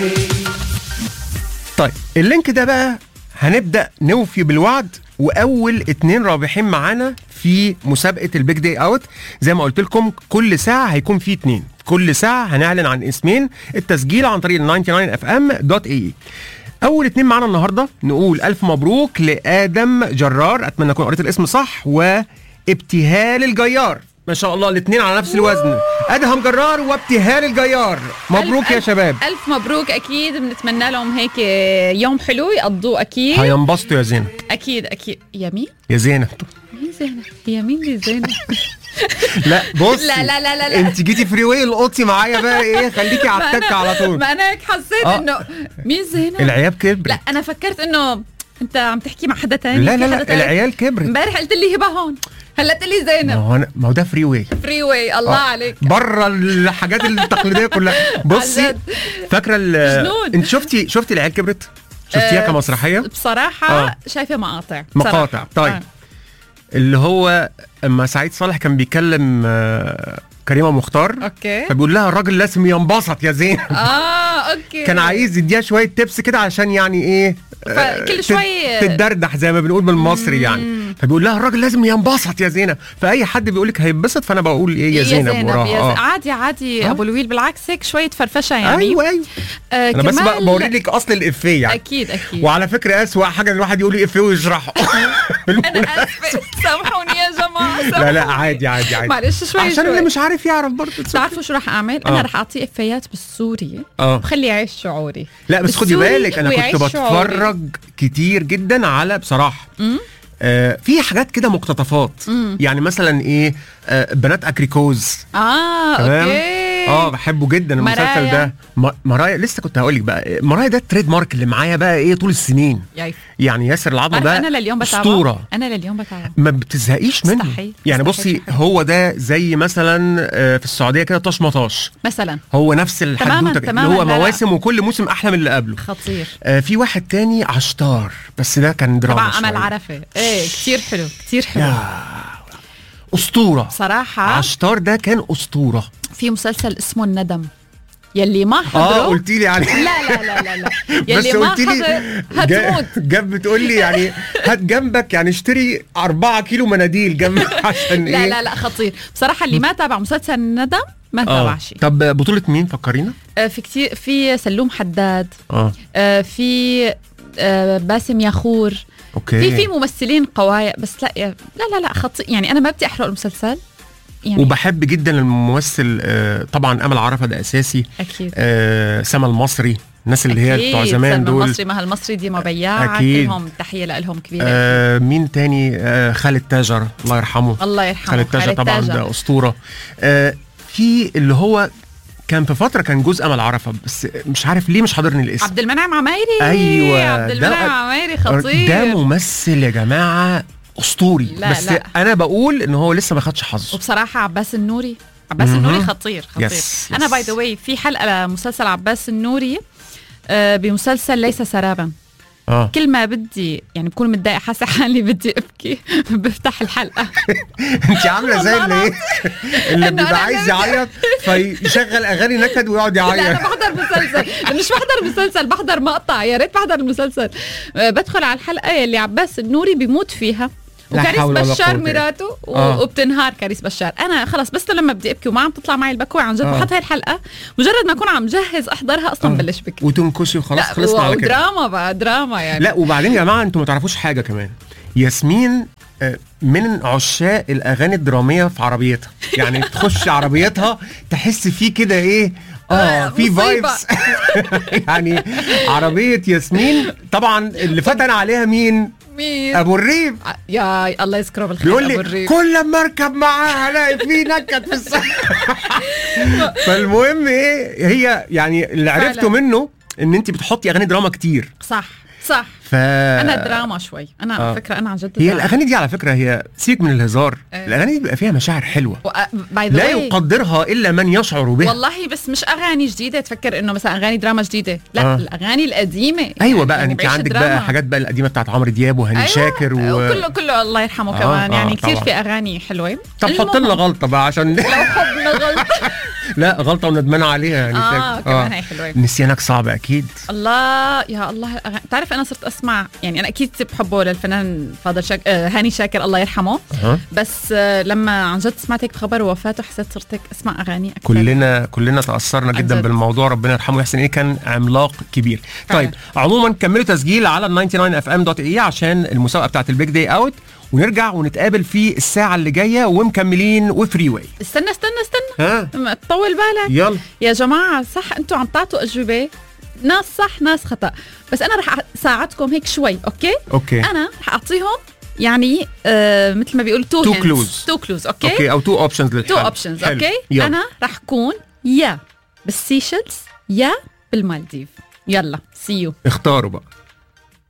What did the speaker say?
طيب اللينك ده بقى هنبدا نوفي بالوعد واول اتنين رابحين معانا في مسابقه البيج داي اوت زي ما قلت لكم كل ساعه هيكون في اتنين كل ساعه هنعلن عن اسمين التسجيل عن طريق ال 99fm.ae اول اتنين معانا النهارده نقول الف مبروك لادم جرار اتمنى اكون قريت الاسم صح وابتهال الجيار ما شاء الله الاثنين على نفس الوزن ادهم جرار وابتهال الجيار مبروك ألف يا ألف شباب ألف مبروك أكيد بنتمنى لهم هيك يوم حلو يقضوه أكيد هينبسطوا يا زينب أكيد أكيد يا مين؟ يا زينب مين زينب؟ هي مين دي زينب؟ لا بص لا لا لا لا لا انت جيتي فري واي القطي معايا بقى ايه خليكي على ما التك على طول ما أنا هيك حسيت آه. إنه مين زينب؟ العيال كبرت لا أنا فكرت إنه أنت عم تحكي مع حدا تاني لا في لا حدا لا تاني؟ العيال كبرت امبارح قلت لي هبه هون هلا قلت لي ما زينب هو أنا- ما هو ده فري واي فري واي الله عليك بره الحاجات التقليديه كلها بصي عن جد. فاكره ال- جنون. انت شفتي شفتي العيال كبرت شفتيها آه، كمسرحيه بصراحة آه. شايفة مقاطع مقاطع بصراحة. طيب آه. اللي هو اما سعيد صالح كان بيكلم آه، كريمه مختار اوكي فبيقول لها الراجل لازم ينبسط يا زين اه اوكي كان عايز يديها شويه تبس كده عشان يعني ايه آه، فكل تت- شوي- تتدردح زي ما بنقول بالمصري يعني فبيقول لها الراجل لازم ينبسط يا زينب فاي حد بيقول لك هينبسط فانا بقول ايه يا زينب يا وراها زينب. آه. عادي عادي آه. ابو لويل بالعكس هيك شوية فرفشة يعني ايوه ايوه آه انا بس كرمال- بوري لك اصل الافيه يعني اكيد اكيد وعلى فكره اسوأ حاجه ان الواحد يقول لي افيه ويشرحه انا اسفة سامحوني يا جماعة لا لا سامحوني. عادي عادي عادي معلش شوي عشان اللي شوي. مش عارف يعرف برضه بتعرفوا شو رح اعمل؟ آه. انا رح اعطيه افيات بالسوري اه بخليه يعيش شعوري لا بس خدي بالسوري بالك انا ويعيش كنت شعوري. بتفرج كتير جدا على بصراحه آه في حاجات كده مقتطفات يعني مثلا ايه آه بنات اكريكوز اه تمام اوكي اه بحبه جدا المسلسل مرايا. ده م- مرايا لسه كنت هقول لك بقى مرايا ده التريد مارك اللي معايا بقى ايه طول السنين ياي. يعني ياسر العظمه بعرف ده انا لليوم بتابعه اسطوره انا لليوم بتابعه ما بتزهقيش منه مستحيل. يعني مستحيل. بصي هو ده زي مثلا آه، في السعوديه كده طش مطاش مثلا هو نفس الحدوته كده، تماماً، اللي هو لا، لا. مواسم وكل موسم احلى من اللي قبله خطير آه في واحد تاني عشتار بس ده كان دراما تبع امل شوية. عرفه ايه كثير حلو كثير حلو يا اسطوره صراحه عشتار ده كان اسطوره في مسلسل اسمه الندم يلي ما حضره اه قلت لي عليه لا لا لا لا لا بس يلي ما قلت لي حضر جا- هتموت جاب بتقول لي يعني هات جنبك يعني اشتري أربعة كيلو مناديل جنبك عشان لا ايه لا لا خطير بصراحه اللي ما تابع مسلسل الندم ما اه تابع شيء طب بطولة مين فكرينا؟ آه، في كتير في سلوم حداد اه آه، في آه، باسم ياخور اوكي في في ممثلين قوايا بس لا يا- لا لا لا خطير يعني انا ما بدي احرق المسلسل يعني وبحب جدا الممثل آه طبعا امل عرفه ده اساسي اكيد آه سما المصري الناس اللي هي بتوع أكيد. زمان سلمى دول المصري مها المصري دي مبيعة أكيد. كلهم تحية لهم كبيرة آه مين تاني آه خالد تاجر الله يرحمه الله يرحمه خالد تاجر طبعا ده اسطوره آه في اللي هو كان في فتره كان جزء امل عرفه بس مش عارف ليه مش حاضرني الاسم عبد المنعم عمايري أيوة، عبد ده- المنعم عمايري خطير ده ممثل يا جماعه اسطوري لا، بس لا. انا بقول ان هو لسه ما خدش حظه وبصراحة عباس النوري عباس مهم. النوري خطير خطير يس، انا يس. باي ذا واي في حلقة لمسلسل عباس النوري آه، بمسلسل ليس سرابا اه كل ما بدي يعني بكون متضايقة حاسة حالي بدي ابكي بفتح الحلقة انت عامله زي والله اللي ايه اللي إنه بيبقى أنا عايز جبت- يعيط فيشغل اغاني نكد ويقعد لا انا يعيط بحضر مسلسل مش بحضر مسلسل بحضر مقطع يا ريت بحضر المسلسل آه، بدخل على الحلقه يلي عباس النوري بيموت فيها لا وكاريس حول ولا بشار قوة إلا مراته و- آه. وبتنهار كاريس بشار انا خلص بس لما بدي ابكي وما عم تطلع معي البكوه عن جد آه. بحط هاي الحلقه مجرد ما اكون عم جهز احضرها اصلا آه. بلش بكي وتنكشي وخلاص لا خلصنا على كده ودراما بقى دراما يعني لا وبعدين يا جماعه انتوا ما تعرفوش حاجه كمان ياسمين آه، من عشاق الاغاني الدراميه في عربيتها يعني تخش عربيتها تحس فيه كده ايه اه آه، في مصيبة. فايبس يعني عربيه ياسمين طبعا اللي فتن عليها مين مين ابو الريف ع- يا الله يذكره بالخير بيقول أبو لي الريف. كل ما اركب معاه الاقي فيه نكد في السفر فالمهم ايه هي يعني اللي عرفته فعلا. منه ان انت بتحطي اغاني دراما كتير صح صح ف انا دراما شوي انا آه. على فكره انا عن جد هي دراما. الاغاني دي على فكره هي سيبك من الهزار إيه. الاغاني دي بيبقى فيها مشاعر حلوه باي ذا لا واي يقدرها الا من يشعر بها والله بس مش اغاني جديده تفكر انه مثلا اغاني دراما جديده لا آه. آه. الاغاني القديمه ايوه بقى يعني انت بعيش عندك دراما. بقى حاجات بقى القديمه بتاعت عمرو دياب وهاني أيوة. شاكر و... وكله كله الله يرحمه آه، كمان آه، يعني كثير طبعا. في اغاني حلوه طب حط لنا المهم، غلطه بقى عشان لو حبنا غلط لا غلطه وندمانه عليها يعني اه شايف؟ كمان هي حلوه نسيانك صعب اكيد الله يا الله الأغاني. بتعرف انا صرت اسمع يعني انا اكيد بحبه للفنان فاضل شاك... آه هاني شاكر الله يرحمه أه. بس آه لما عن جد سمعت هيك بخبر وفاته حسيت صرت هيك اسمع اغاني اكثر كلنا كلنا تاثرنا عن جدا جد. بالموضوع ربنا يرحمه ويحسن ايه كان عملاق كبير فعلا. طيب عموما كملوا تسجيل على ال 99 اف ام دوت اي عشان المسابقه بتاعت البيج داي اوت ونرجع ونتقابل في الساعه اللي جايه ومكملين وفري واي استنى استنى استنى ها ما تطول بالك يلا يا جماعه صح انتم عم تعطوا اجوبه ناس صح ناس خطا بس انا رح اساعدكم هيك شوي اوكي اوكي انا رح اعطيهم يعني آه مثل ما بيقولوا تو Two clues. تو كلوز اوكي اوكي او تو اوبشنز للحل تو اوبشنز حلو. اوكي يلا. انا رح كون يا بالسيشلز يا بالمالديف يلا سي يو اختاروا بقى